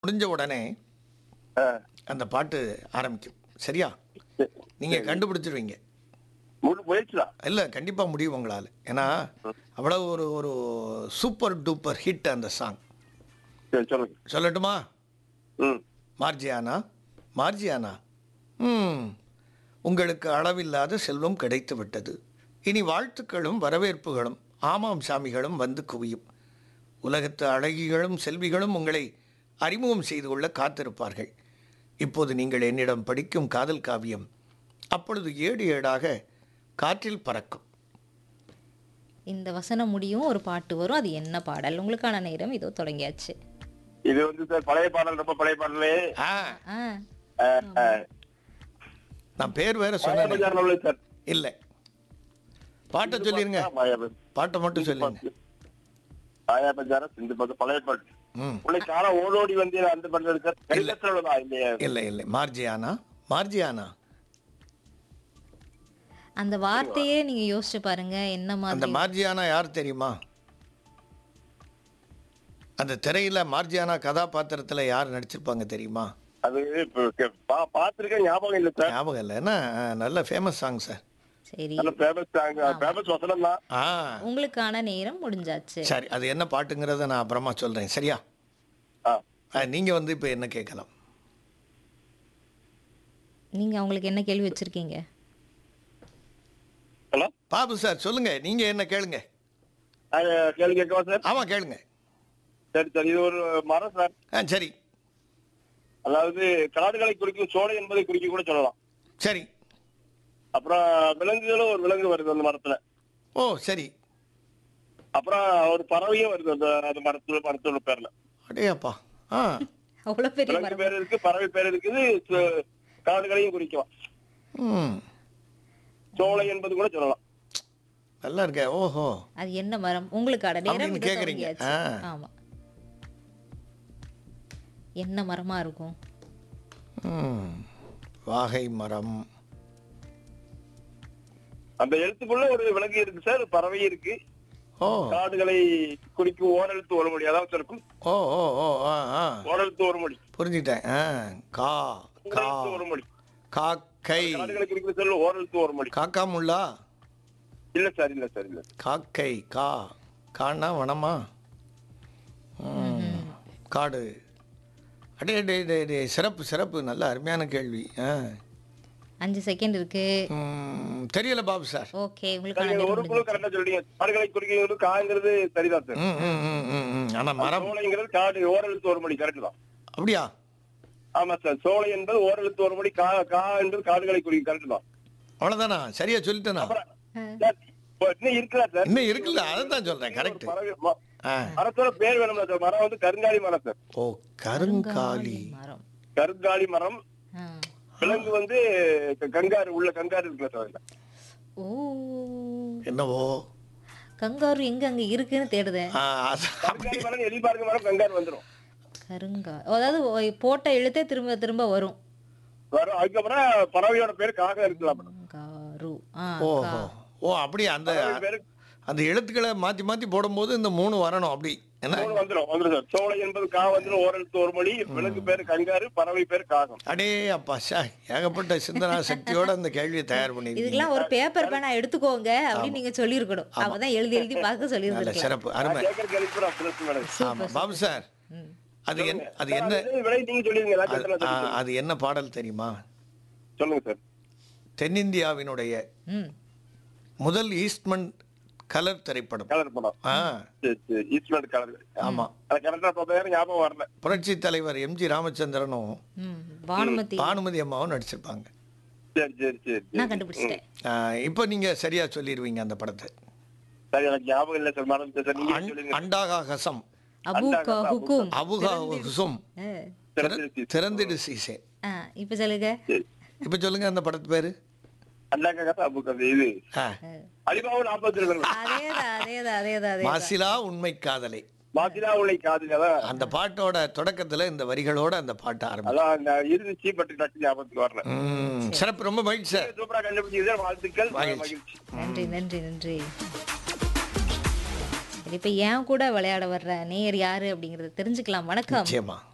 முடிஞ்ச உடனே ஆ, அந்த பாட்டு ஆரம்பிக்கும் சரியா சரி. நீங்க கண்டுபிடிச்சிருவீங்க முழு முயற்சி தான் இல்லை கண்டிப்பாக முடியும் உங்களால் ஏன்னா அவ்வளவு ஒரு ஒரு சூப்பர் டூப்பர் ஹிட் அந்த சாங் சரி சொல்லுங்க சொல்லட்டுமா ம் மார்ஜியானா மார்ஜியானா ம் உங்களுக்கு அளவில்லாத செல்வம் கிடைத்து விட்டது இனி வாழ்த்துக்களும் வரவேற்புகளும் ஆமாம் சாமிகளும் வந்து குவியும் உலகத்து அழகிகளும் செல்விகளும் உங்களை அறிமுகம் செய்து கொள்ள காத்திருப்பார்கள் இப்போது நீங்கள் என்னிடம் படிக்கும் காதல் காவியம் அப்பொழுது ஏடு ஏடாக காற்றில் பறக்கும் இந்த வசனம் முடியும் ஒரு பாட்டு வரும் அது என்ன பாடல் உங்களுக்கான நேரம் இதோ தொடங்கியாச்சு இது வந்து சார் பழைய பாடல் ரொம்ப பழைய பாடலே ஆ ஆ ஆ, ஆ. நான் பேர் வேற பழைய சொன்னேன் பஜார்ல உள்ள சார் இல்லை பாட்டை சொல்லிருங்க மாயா பஜார். பாட்டை மட்டும் சொல்லுங்க மாயா பஜார சிந்து பக்கம் பழைய பாட்டு ம் உங்களை காண ஓடோடி வந்து அந்த பாட்டு சார் கடிதத்தில் உள்ளதா இல்லையா இல்லை இல்லை மார்ஜியானா மார்ஜியானா அந்த வார்த்தையே நீங்க யோசிச்சு பாருங்க என்ன அந்த மாதிரி மார்ஜியானா யார் தெரியுமா அந்த திரையில மார்ஜியானா கதாபாத்திரத்துல யார் நடிச்சிருப்பாங்க தெரியுமா அது இப்ப கே- பா- பார்த்திருக்கேன் ஞாபகம் இல்ல சார் ஞாபகம் இல்லை என்ன ஆ, நல்ல ஃபேமஸ் சாங் சார் சரி நல்ல ஃபேமஸ் ஃபேமஸ் வசனம் தான் ஆ உங்களுக்கான நேரம் முடிஞ்சாச்சு சரி அது என்ன பாட்டுங்கிறத நான் அப்புறமா சொல்றேன் சரியா ஆ. ஆ, நீங்க வந்து இப்போ என்ன கேட்கலாம் நீங்க அவங்களுக்கு என்ன கேள்வி வச்சிருக்கீங்க ஹலோ பாபு சார் சொல்லுங்க நீங்க என்ன கேளுங்க கேள்வி கேட்கவா சார் ஆமா கேளுங்க சரி சரி இது ஒரு மரம் சார் ஆ சரி அதாவது காடுகளை குறிக்கும் சோலை என்பதை குறிக்க கூட சொல்லலாம் சரி அப்புறம் விலங்குகளும் ஒரு விலங்கு வருது அந்த மரத்துல ஓ சரி அப்புறம் ஒரு பறவையும் வருது அந்த அந்த மரத்துல மரத்தோட பேர்ல அடேப்பா ஆ அவ்வளவு பெரிய விலங்கு மரம் பேர் இருக்கு பறவை பேர் இருக்குது சு- காடுகளையும் குறிக்கலாம் ம் சோலை என்பது கூட சொல்லலாம் நல்லா இருக்கே ஓஹோ அது என்ன மரம் உங்களுக்கான நேரம் அப்படின்னு இதோ கேக்குறீங்க. தொடங்கியாச்சு ஆ. ஆமா என்ன மரமா இருக்கும் ம் வாகை மரம் அந்த எழுத்துக்குள்ள ஒரு விலங்கு இருக்கு சார் பறவை இருக்கு ஓ காடுகளை குறிக்கும் ஓரெழுத்து ஒரு மொழி அதாவது இருக்கும் ஓ ஓ ஓ ஆ ஆ ஓரெழுத்து ஒரு மொழி புரிஞ்சுட்டேன் ஆ கா கா ஓரெழுத்து ஒரு மொழி காக்கை காடுகளை குறிக்கிற சொல்ல ஓரெழுத்து ஒரு மொழி காக்கா முள்ளா இல்ல சார் இல்ல சார் இல்ல காக்கை கா கானா வனமா ம், காடு அடே டே டே டே சிறப்பு சிறப்பு நல்ல அருமையான கேள்வி ஆ அஞ்சு செகண்ட் இருக்கு ம், தெரியல பாபு சார் ஓகே உங்களுக்கான நீங்க நேரம் ஒரு குழு முடிஞ்சாச்சு. கரெக்டா சொல்றீங்க காடுகளை குறிக்கிறது காங்கிறது சரிதான் சார் ம் ம் ம் ம் ம் ஆனால் மரம் சோலைங்கிறது காடு ஓரெழுத்து ஒரு மொழி கரெக்ட் தான் அப்படியா ஆமா சார் சோலை என்பது ஓரெழுத்து ஒரு மொழி கா கா என்பது காடுகளை குறிக்கும் கரெக்ட் தான் அவ்வளோதானா சரியா சொல்லிட்டேனா அப்புறம் சார், இப்போ இன்னும் இருக்குல்ல சார் இன்னும் இருக்குல்ல அதை தான் சொல்கிறேன் கரெக்ட் பறவை ம- ஆ மரத்தோட பேர் வேணும்ல சார் மரம் வந்து கருங்காலி மரம் சார் ஓ கருங்காலி மரம் கருங்காலி மரம் ஆ. விலங்கு வந்து க- கங்காரு உள்ள கங்காரு இருக்குல்ல சார் அதுல. ஓ என்னவோ கங்காரு எங்க அங்க இருக்குன்னு தேடுதேன் ஆ, அது கருங்காலி மரம் எலி பார்க்க மரம் கங்காரு வந்துரும் கருங்கா அதாவது ஒ- போட்ட எழுத்தே திரும்ப திரும்ப வரும் வரும் அதுக்கப்புறம் பறவையோட பேர் காகம் இருக்கலாம் அப்புறம். கங்காரு ஆ ஓஹோ கா. ஓ அப்படி அந்த பறவை பேரு அந்த எழுத்துக்களை மாற்றி மாற்றி போடும்போது இந்த மூணு வரணும் அப்படி என்ன மூணு வந்துரும் வந்துரும் சார் சோலை என்பது கா வந்துரும் ஓரெழுத்து ஒரு மொழி விலங்கு பேரு கங்காரு பறவை பேரு காகம் அடே அப்பா ஷா ஏகப்பட்ட சிந்தனா சக்தியோட அந்த கேள்வியை தயார் பண்ணிருக்கீங்க இதுக்கெல்லாம் ஒரு பேப்பர் பேனா எடுத்துக்கோங்க அப்படின்னு நீங்க சொல்லியிருக்கணும் அப்பதான் எழுதி எழுதி பார்க்க நல்ல சொல்லியிருந்திருக்கலாம் சிறப்பு அருமை நான் கேட்கற கேள்வி பூரா அப்படிதான் சார் மேடம். ஆமா பாபு சார் ம். அது என்ன அது என்ன அது விலை நீங்க சொல்லிருங்க நான் அது- கேட்டேன் ஆ, சார். அது என்ன பாடல் தெரியுமா சொல்லுங்க சார் ம் தென்னிந்தியாவினுடைய முதல் ஈஸ்ட்மன் கலர் திரைப்படம் கலர் படம் ஆ சரி சரி ஈஸ்ட்மெண்ட் கலர் ஆமா அது கரெக்டா பார்த்தா ஞாபகம் வரல புரட்சி தலைவர் எம்ஜி ராமச்சந்திரனும் ம் பானுமதி பானுமதி அம்மாவும் நடிச்சிருப்பாங்க சரி சரி சரி சரி. நான் கண்டுபிடிச்சிட்டேன் ஆ, இப்போ நீங்க சரியா சொல்லிடுவீங்க அந்த படத்தை சரி எனக்கு ஞாபகம் இல்ல சார் மறந்து சார் நீங்க அன்- சொல்லுங்க அண்டாகா ஹசம் அபூகா ஹுக்கும் அபுகா ஹுசும் ஆ. திறந்து திறந்திடு சீசே ஆ இப்ப சொல்லுங்க சரி. இப்போ சொல்லுங்க அந்த படத்து பேரு அண்ணாக்கா கதை அபு கதை இது ஆ, அலிபாபு நாற்பத்தி ரெண்டு அதேதான் அதேதான் அதேதான் அதே மாசிலா உண்மை காதலை மாசிலா உள்ள காதுல அதான் அந்த பாட்டோட தொடக்கத்துல இந்த வரிகளோட அந்த பாட்டு ஆரம்பிக்கும் அதான் அந்த இருந்துச்சு பட் டச்சு ஞாபகத்துக்கு வரல ம், சிறப்பு ரொம்ப மகிழ்ச்சி சார் சூப்பரா கண்டுபிடிச்சீங்க வாழ்த்துக்கள் மகிழ்ச்சி. மகிழ்ச்சி நன்றி நன்றி நன்றி சரி, இப்ப ஏன் கூட விளையாட வர்ற நேயர் யாரு அப்படிங்கறத தெரிஞ்சுக்கலாம் வணக்கம் நிச்சயமா